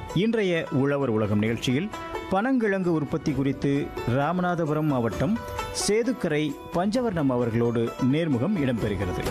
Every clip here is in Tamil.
இன்றைய உழவர் உலகம் நிகழ்ச்சியில் பனங்கிழங்கு உற்பத்தி குறித்து ராமநாதபுரம் மாவட்டம் சேதுக்கரை பஞ்சவர்ணம் அவர்களோடு நேர்முகம் இடம்பெறுகிறது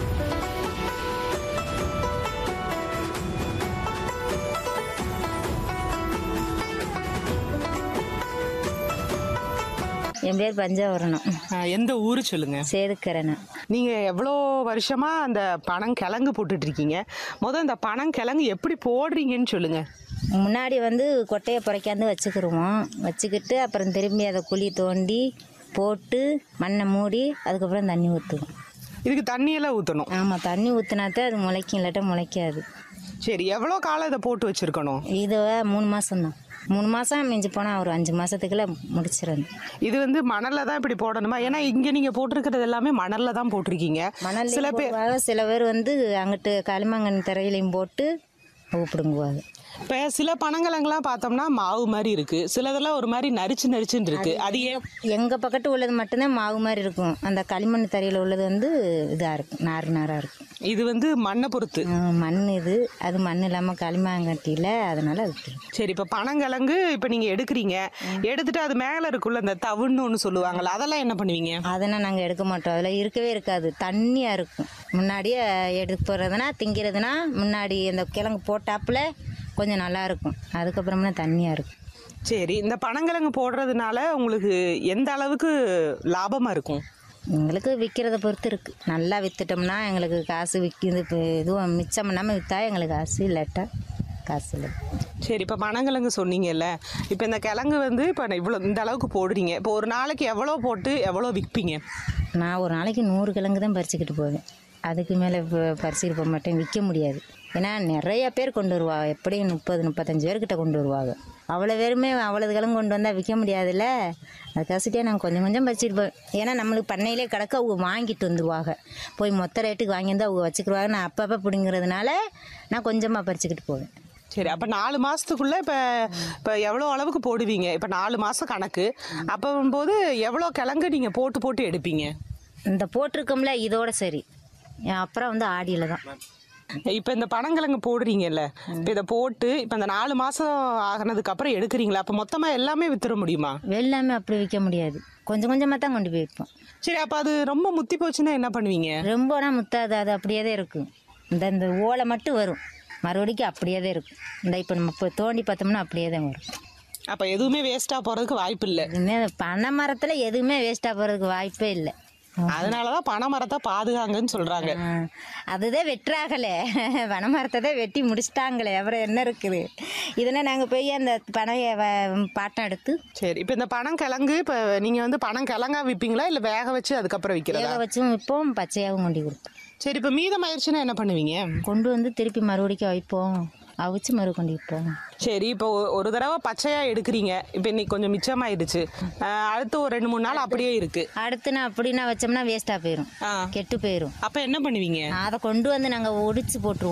என் பேர் பஞ்சவரணம் ஆ, எந்த ஊரு சொல்லுங்க சேதுக்கரனை நீங்க எவ்வளோ வருஷமா அந்த பனங்கிழங்கு போட்டுட்டு இருக்கீங்க முத இந்த பனங்கிழங்கு எப்படி போடுறீங்கன்னு சொல்லுங்க முன்னாடி வந்து கொட்டையை புறைக்காந்து வச்சுக்கிருவோம் வச்சுக்கிட்டு அப்புறம் திரும்பி அதை குழி தோண்டி போட்டு மண்ணை மூடி அதுக்கப்புறம் தண்ணி ஊற்றுவோம் இதுக்கு தண்ணியெல்லாம் ஊற்றணும் ஆமாம் தண்ணி ஊற்றினாத்தான் அது முளைக்கும் இல்லாட்டா முளைக்காது சரி எவ்வளோ காலம் இதை போட்டு வச்சிருக்கணும் இது மூணு மாதம்தான் மூணு மாதம் மிஞ்சி போனால் ஒரு அஞ்சு மாதத்துக்குள்ள முடிச்சிடணும் இது வந்து மணல்ல தான் இப்படி போடணுமா ஏன்னா இங்க நீங்க போட்டிருக்கிறது எல்லாமே மணல்ல தான் போட்டிருக்கீங்க மணல் சில பேர் சில பேர் வந்து அங்கிட்டு களிமங்கன் தரையிலையும் போட்டு ஊப்பிடுங்குவாங்க இப்போ சில பனங்கிழங்குலாம் பார்த்தோம்னா மாவு மாதிரி இருக்கு சிலதெல்லாம் ஒரு மாதிரி நரிச்சு நரிச்சுன்னு இருக்கு அது ஏன் எங்கள் பக்கத்து உள்ளது மட்டும்தான் மாவு மாதிரி இருக்கும் அந்த களிமண் தரையில் உள்ளது வந்து இதாக இருக்கும் நார் நாராக இருக்கும் இது வந்து மண்ணை பொறுத்து ஆஹ் மண் இது அது மண் இல்லாமல் களிமங்கட்டியில் அதனால அது இப்படி. சரி இப்போ பனங்கிழங்கு இப்போ நீங்கள் எடுக்கிறீங்க எடுத்துட்டு அது மேலே இருக்குள்ள இந்த தவுன்னு ஒன்று சொல்லுவாங்கல்ல அதெல்லாம் என்ன பண்ணுவீங்க அதெல்லாம் நாங்கள் எடுக்க மாட்டோம் அதில் இருக்கவே இருக்காது தண்ணியாக இருக்கும் முன்னாடியே எடுத்து போடுறதுனா திங்கிறதுனா முன்னாடி அந்த கிழங்கு போட்டாப்புல கொஞ்சம் நல்லா இருக்கும் அதுக்கப்புறம்னா தண்ணியாக இருக்கும் சரி இந்த பனங்கிழங்கு போடுறதுனால உங்களுக்கு எந்த அளவுக்கு லாபமாக இருக்கும் எங்களுக்கு விற்கிறத பொறுத்து இருக்குது நல்லா விற்றுட்டோம்னா எங்களுக்கு காசு விற்கிது இப்போ இதுவும் மிச்சம் பண்ணாமல் விற்றா எங்களுக்கு காசு இல்லாட்டா காசு இல்லை சரி இப்போ பனங்கிழங்கு சொன்னீங்கல்ல இப்போ இந்த கிழங்கு வந்து இப்போ இவ்வளோ இந்த அளவுக்கு போடுறீங்க இப்போ ஒரு நாளைக்கு எவ்வளோ போட்டு எவ்வளோ விற்பீங்க நான் ஒரு நாளைக்கு நூறு கிழங்கு தான் பறிச்சுக்கிட்டு போவேன் அதுக்கு மேலே இப்போ பறிச்சுட்டு போக மாட்டேன் விற்க முடியாது ஏன்னா நிறைய பேர் கொண்டு வருவாங்க எப்படியும் முப்பது முப்பத்தஞ்சு பேர்கிட்ட கொண்டு வருவாங்க அவ்வளோ பேருமே அவ்வளவு கிழங்கு கொண்டு வந்தால் விற்க முடியாதுல்ல அதுக்காசிட்டே நாங்கள் கொஞ்சம் கொஞ்சம் பறிச்சுட்டு போவேன் ஏன்னா நம்மளுக்கு பண்ணையிலே கிடக்க அவங்க வாங்கிட்டு வந்துருவாங்க போய் மொத்த ரேட்டுக்கு வாங்கி வந்து அவங்க வச்சுக்கிடுவாங்க நான் அப்பப்போ பிடிங்கிறதுனால நான் கொஞ்சமாக பறிச்சுக்கிட்டு போவேன் சரி அப்போ நாலு மாதத்துக்குள்ளே இப்போ இப்போ எவ்வளோ அளவுக்கு போடுவீங்க இப்போ நாலு மாதம் கணக்கு அப்போ போது எவ்வளோ கிழங்கு நீங்கள் போட்டு போட்டு எடுப்பீங்க இந்த போட்டிருக்கோம்ல இதோட சரி அப்புறம் வந்து ஆடியில் தான் இப்போ இந்த பனங்கிழங்கு போடுறீங்கல்ல இப்போ இதை போட்டு இப்போ இந்த நாலு மாதம் ஆகினதுக்கு அப்புறம் எடுக்கிறீங்களா அப்போ மொத்தமாக எல்லாமே வித்துற முடியுமா எல்லாமே அப்படி விற்க முடியாது கொஞ்சம் கொஞ்சமாக தான் கொண்டு போய் விற்போம் சரி அப்போ அது ரொம்ப முத்தி போச்சுன்னா என்ன பண்ணுவீங்க ரொம்பனா முத்தாது அது அப்படியே தான் இருக்கும் இந்த இந்த ஓலை மட்டும் வரும் மறுபடிக்கும் அப்படியே தான் இருக்கும் இந்த இப்போ நம்ம இப்போ தோண்டி பார்த்தோம்னா அப்படியே தான் வரும் அப்போ எதுவுமே வேஸ்ட்டாக போகிறதுக்கு வாய்ப்பு இல்லை எதுவுமே பனை மரத்தில் எதுவுமே வேஸ்ட்டாக போகிறதுக்கு வாய்ப்பே இல்லை அதனால தான் பனை மரத்தை பாதுகாங்கன்னு சொல்கிறாங்க ஆ, அதுதான் வெட்டுறாகலே பனை மரத்தை தான் வெட்டி முடிச்சிட்டாங்களே அப்புறம் என்ன இருக்குது இதெல்லாம் நாங்கள் போய் அந்த பனையை வ- பாட்டம் எடுத்து சரி இப்போ இந்த பனங்கிழங்கு இப்போ நீங்கள் வந்து பனங்கிழங்கா விற்பீங்களா இல்லை வேக வச்சு அதுக்கப்புறம் விற்கிறதா வேக வச்சும் விற்போம் பச்சையாகவும் கொண்டு கொடுப்போம் சரி இப்போ மீதம் ஆயிடுச்சுன்னா என்ன பண்ணுவீங்க கொண்டு வந்து திருப்பி மறுபடிக்கும் வைப்போம் அவிச்சு மறு கொண்டு விற்போம் சரி இப்போ ஒ- ஒரு தடவை பச்சையாக எடுக்கிறீங்க இப்போ இன்னைக்கு கொஞ்சம் மிச்சமாயிடுச்சு அஹ் அடுத்து ஒரு ரெண்டு மூணு நாள் அப்படியே இருக்கு அடுத்து நான் அப்படின்னா வச்சோம்னா வேஸ்ட்டாக போயிடும் ஆ கெட்டு போயிடும் அப்போ என்ன பண்ணுவீங்க அதை கொண்டு வந்து நாங்கள் ஒடிச்சு போட்டுருவோம்